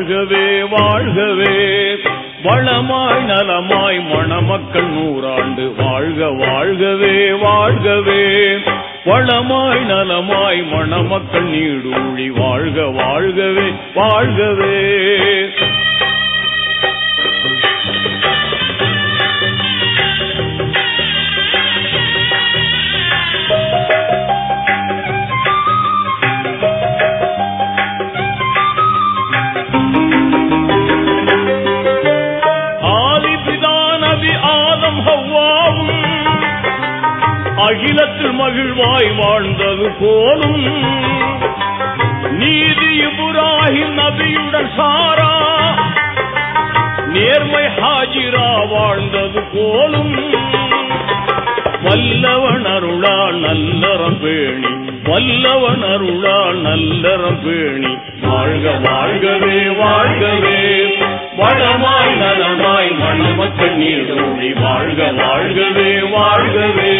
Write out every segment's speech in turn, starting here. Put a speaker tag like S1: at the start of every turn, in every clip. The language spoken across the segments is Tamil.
S1: வாழ்கவே வாழ்கவே வளமாய் நலமாய் மணமக்கள் நூறாண்டு வாழ்க வாழ்கவே வாழ்கவே வளமாய் நலமாய் மணமக்கள் நீடூழி வாழ்க வாழ்கவே வாழ்கவே ஆதிபிதா நபி ஆதம் ஹவ்வாவும் அகிலத்தில் மகிழ்வாய் வாழ்ந்தது போலும் நீதி இப்ராஹிம் நபியுடன் சாரா நேர்மை ஹாஜிரா வாழ்ந்தது போலும் வல்லவன் அருளால் நல்லறம் பேணி வல்லவன் அருளால் நல்லறம் பேணி வாழ்க வாழ்கவே வாழ்கவே வளமாய் நலமாய் மணமக்கள் நீடூழி வாழ்க வாழ்கவே வாழ்கவே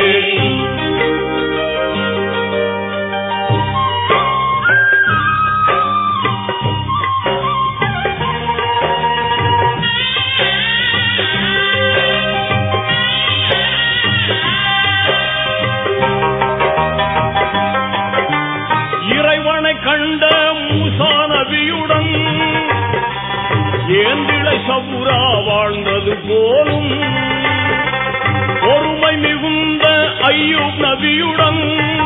S1: இறைவனை கண்ட மூசா நபியுடன் ஏந்திழை சபுரா வாழ்ந்தது போலும் பொறுமை மிகுந்த ஐயூப் நபியுடன்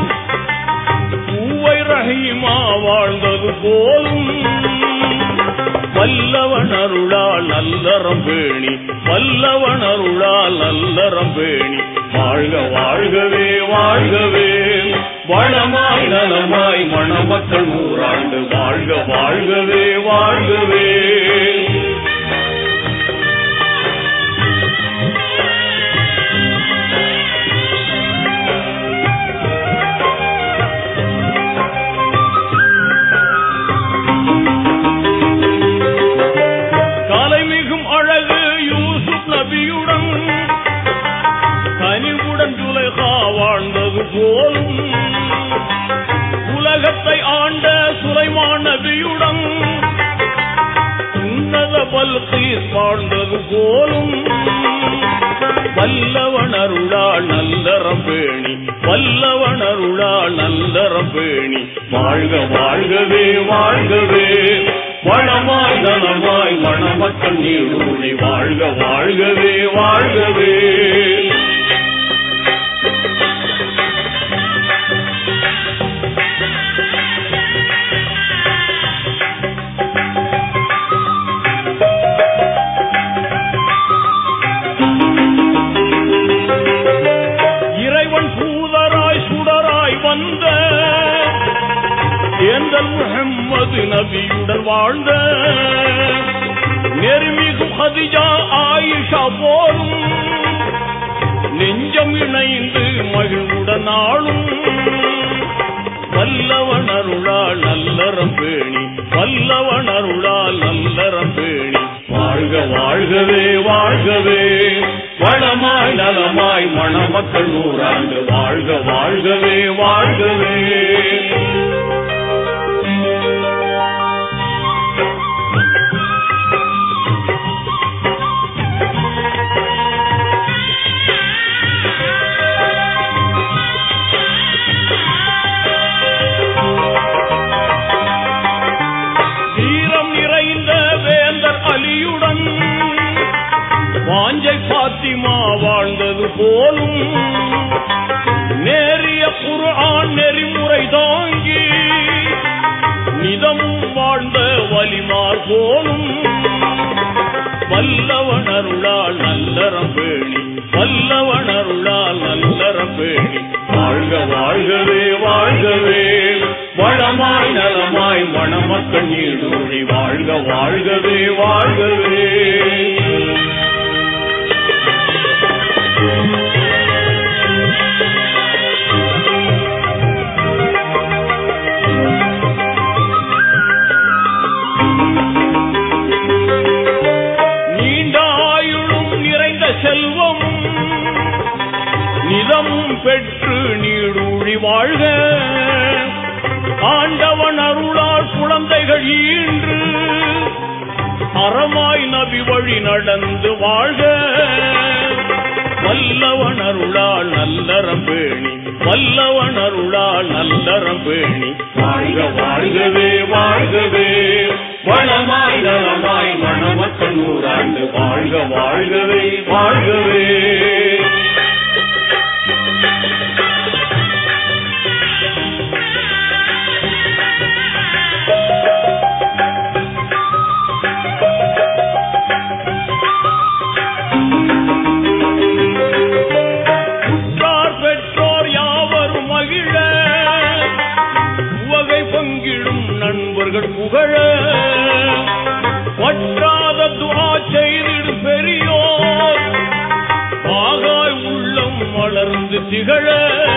S1: பூவை ரஹீமா வாழ்ந்தது போலும் வல்லவன் அருளால் நல்லறம் பேணி வல்லவன் அருளால் நல்லறம் பேணி வாழ்க வாழ்கவே வாழ்கவே வளமாய் நலமாய் மணமக்கள் நூறாண்டு வாழ்க வாழ்கவே வாழ்கவே கலைமிகும் அழகு யூசுப் நபியுடன் கனிவுடன் துலைகா வாழ்ந்தது போலும் உலகத்தை ஆண்ட சுலைமான் நபியுடன் உன்னத பல்கீஸ் வாழ்ந்தது போலும் வல்லவன் அருளால் நல்லறம் பேணி வல்லவன் அருளால் நல்லறம் பேணி வாழ்க வாழ்கவே வாழ்கவே வளமாய் நலமாய் மணமக்கள் நீடூழி வாழ்க வாழ்கவே வாழ்கவே இறைவன் தூதராய் சுடராய் வந்த ஏந்தல் முஹம்மது நபியுடன் வாழ்ந்த நெருமிகும் ஹதிஜா ஆயிஷா போலும் நெஞ்சம் இணைந்து மகிழ்வுடன் ஆளும் வல்லவன் அருளால் நல்லறம் பேணி வல்லவன் அருளால் நல்லறம் பேணி வாழ்க வாழ்கவே வாழ்கவே வளமாய் நலமாய் மணமக்கள் நூறாண்டு வாழ்க வாழ்கவே வாழ்கவே வீரம் நிறைந்த வேந்தர் அலியுடன் வாஞ்சை பாத்திமா வாழ்ந்தது போலும் நேரிய குர்ஆன் நெறிமுறை தாங்கி நிதமும் வாழ்ந்த வலிமார் போலும் வல்லவன் அருளால் நல்லறம் பேணி வல்லவன் அருளால் நல்லறம் பேணி வாழ்க வாழ்கவே வாழ்கவே வளமாய் நலமாய் மணமக்கள் நீடூழி வாழ்க வாழ்கவே வாழ்கவே நீண்ட ஆயுளும் நிறைந்த செல்வமும் நிதமும் பெற்று நீடூழி வாழ்க ஆண்டவன் அருளால் குழந்தைகள் ஈன்று அறமாய் நபி வழி நடந்து வாழ்க வல்லவன் அருளால் நல்லறம் பேணி வல்லவன் அருளால் நல்லறம் பேணி வாழ்க வாழ்கவே வாழ்கவே வளமாய் நலமாய் மணமக்க நூறாண்டு வாழ்க வாழ்கவே வாழ்கவே உற்றார் பெற்றோர் யாவரும் மகிழ உவகை பங்கிடும் நண்பர்கள் புகழ வற்றாத துவா செய்திடும் பெரியோர் ஆகாய் உள்ளம் வளர்ந்து திகழ